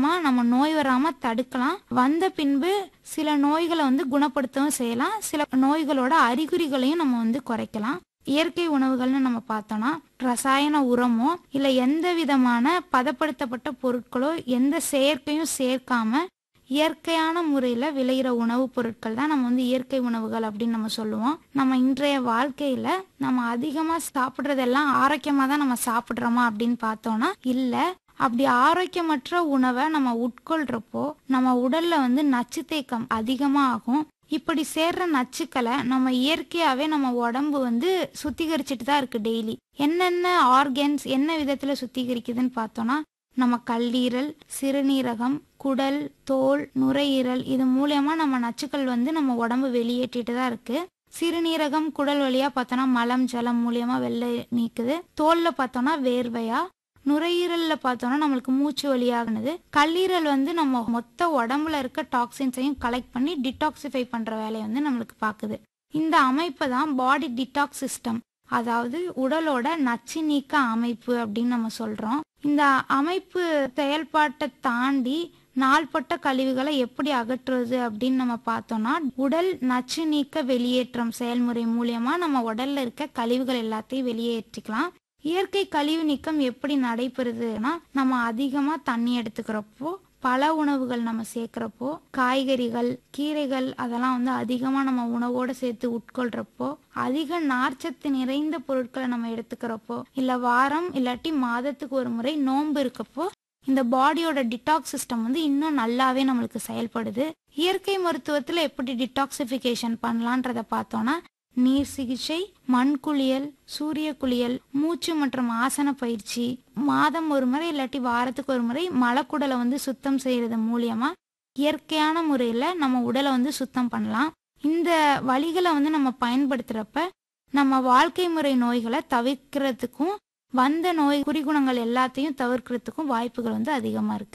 மூலியமா நம்ம நோய் வராம தடுக்கலாம் வந்த பின்பு சில நோய்களை வந்து குணப்படுத்தவும் செய்யலாம் சில நோய்களோட அறிகுறிகளையும் நம்ம வந்து குறைக்கலாம் இயற்கை உணவுகள்னு நம்ம பார்த்தோம்னா ரசாயன உரமோ இல்ல எந்த விதமான பதப்படுத்தப்பட்ட பொருட்களோ எந்த செயற்கையும் சேர்க்காம இயற்கையான முறையில் விளையிற உணவுப் பொருட்கள் தான் நம்ம வந்து இயற்கை உணவுகள் அப்படின்னு நம்ம சொல்லுவோம் நம்ம இன்றைய வாழ்க்கையில நம்ம அதிகமாக சாப்பிட்றதெல்லாம் ஆரோக்கியமாக தான் நம்ம சாப்பிட்றோமா அப்படின்னு பார்த்தோம்னா இல்லை அப்படி ஆரோக்கியமற்ற உணவை நம்ம உட்கொள்றப்போ நம்ம உடல்ல வந்து நச்சு தேக்கம் அதிகமாக ஆகும் இப்படி சேர்ற நச்சுக்களை நம்ம இயற்கையாவே நம்ம உடம்பு வந்து சுத்திகரிச்சுட்டு தான் இருக்கு டெய்லி என்னென்ன ஆர்கன்ஸ் என்ன விதத்துல சுத்திகரிக்குதுன்னு பார்த்தோம்னா நம்ம கல்லீரல் சிறுநீரகம் குடல் தோல் நுரையீரல் இது மூலியமா நம்ம நச்சுக்கள் வந்து நம்ம உடம்பு வெளியேற்றிட்டு தான் இருக்கு சிறுநீரகம் குடல் வழியா பார்த்தோம்னா மலம் ஜலம் மூலியமா வெளில நீக்குது தோல்ல பார்த்தோம்னா வேர்வையா நுரையீரல்ல பார்த்தோம்னா நம்மளுக்கு மூச்சு வழியாகுனது கல்லீரல் வந்து நம்ம மொத்த உடம்புல இருக்க டாக்ஸின்ஸையும் கலெக்ட் பண்ணி டிடாக்சிஃபை பண்ற வேலையை வந்து நம்மளுக்கு பார்க்குது இந்த அமைப்பை தான் பாடி டிடாக்ஸ் சிஸ்டம் அதாவது உடலோட நச்சு நீக்க அமைப்பு அப்படின்னு நம்ம சொல்றோம் இந்த அமைப்பு செயல்பாட்டை தாண்டி நாள்பட்ட கழிவுகளை எப்படி அகற்றுவது அப்படின்னு நம்ம பார்த்தோம்னா உடல் நச்சு நீக்க வெளியேற்றம் செயல்முறை மூலியமா நம்ம உடல்ல இருக்க கழிவுகள் எல்லாத்தையும் வெளியேற்றிக்கலாம் இயற்கை கழிவு நீக்கம் எப்படி நடைபெறுதுன்னா நம்ம அதிகமா தண்ணி எடுத்துக்கிறப்போ பல உணவுகள் நம்ம சேர்க்குறப்போ காய்கறிகள் கீரைகள் அதெல்லாம் வந்து அதிகமாக நம்ம உணவோடு சேர்த்து உட்கொள்றப்போ அதிக நார்ச்சத்து நிறைந்த பொருட்களை நம்ம எடுத்துக்கிறப்போ இல்லை வாரம் இல்லாட்டி மாதத்துக்கு ஒரு முறை நோன்பு இருக்கப்போ இந்த பாடியோட டிடாக்ஸ் சிஸ்டம் வந்து இன்னும் நல்லாவே நம்மளுக்கு செயல்படுது இயற்கை மருத்துவத்தில் எப்படி டிடாக்சிஃபிகேஷன் பண்ணலான்றத பார்த்தோன்னா நீர் சிகிச்சை மண் குளியல் சூரிய குளியல் மூச்சு மற்றும் ஆசன பயிற்சி மாதம் ஒரு முறை இல்லாட்டி வாரத்துக்கு ஒரு முறை மலக்குடலை வந்து சுத்தம் செய்யறது மூலியமா இயற்கையான முறையில் நம்ம உடலை வந்து சுத்தம் பண்ணலாம் இந்த வழிகளை வந்து நம்ம பயன்படுத்துறப்ப நம்ம வாழ்க்கை முறை நோய்களை தவிர்க்கிறதுக்கும் வந்த நோய் குறிகுணங்கள் எல்லாத்தையும் தவிர்க்கிறதுக்கும் வாய்ப்புகள் வந்து அதிகமாக இருக்கு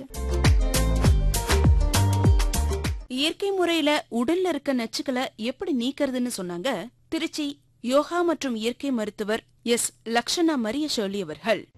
இயற்கை முறையில உடல்ல இருக்க நச்சுக்களை எப்படி நீக்கிறதுன்னு சொன்னாங்க திருச்சி யோகா மற்றும் இயற்கை மருத்துவர் எஸ் லக்ஷனா மரிய ஷோலி அவர்கள்